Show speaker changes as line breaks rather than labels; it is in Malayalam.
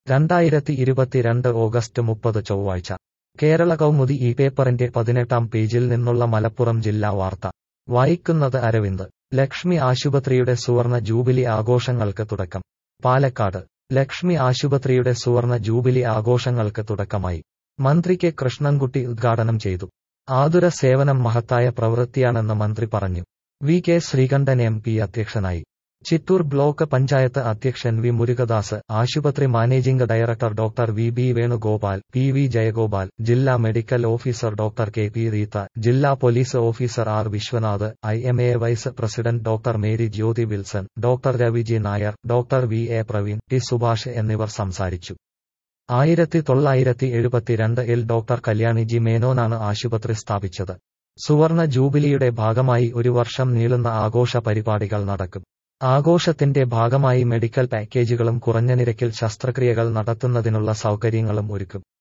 രണ്ടായിരത്തി ഇരുപത്തിരണ്ട് ഓഗസ്റ്റ് മുപ്പത് ചൊവ്വാഴ്ച കേരള കൗമുദി ഈ പേപ്പറിന്റെ പതിനെട്ടാം പേജിൽ നിന്നുള്ള മലപ്പുറം ജില്ലാ വാർത്ത വായിക്കുന്നത് അരവിന്ദ് ലക്ഷ്മി ആശുപത്രിയുടെ സുവർണ ജൂബിലി ആഘോഷങ്ങൾക്ക് തുടക്കം പാലക്കാട് ലക്ഷ്മി ആശുപത്രിയുടെ സുവർണ ജൂബിലി ആഘോഷങ്ങൾക്ക് തുടക്കമായി മന്ത്രി കെ കൃഷ്ണൻകുട്ടി ഉദ്ഘാടനം ചെയ്തു ആതുര സേവനം മഹത്തായ പ്രവൃത്തിയാണെന്ന് മന്ത്രി പറഞ്ഞു V K Sreekandan M P അധ്യക്ഷനായി ചിറ്റൂർ ബ്ലോക്ക് പഞ്ചായത്ത് അധ്യക്ഷൻ വി മുരുകദാസ് ആശുപത്രി managing director doctor V B Venugopal P V Jayagopal ജില്ലാ medical officer doctor K P Reetha ജില്ലാ police officer R Viswanath I M A vice president doctor Mary Jyothi Wilson doctor Raviji Nair doctor V A Praveen T Subhash എന്നിവർ സംസാരിച്ചു ആയിരത്തി തൊള്ളായിരത്തി എഴുപത്തിരണ്ട് ഇൽ ഡോക്ടർ കല്യാണി ജി മേനോനാണ് ആശുപത്രി സ്ഥാപിച്ചത് സുവർണ ജൂബിലിയുടെ ഭാഗമായി ഒരു വർഷം നീളുന്ന ആഘോഷ പരിപാടികൾ നടക്കും ആഘോഷത്തിന്റെ ഭാഗമായി മെഡിക്കൽ പാക്കേജുകളും കുറഞ്ഞ നിരക്കിൽ ശസ്ത്രക്രിയകൾ നടത്തുന്നതിനുള്ള സൗകര്യങ്ങളും ഒരുക്കും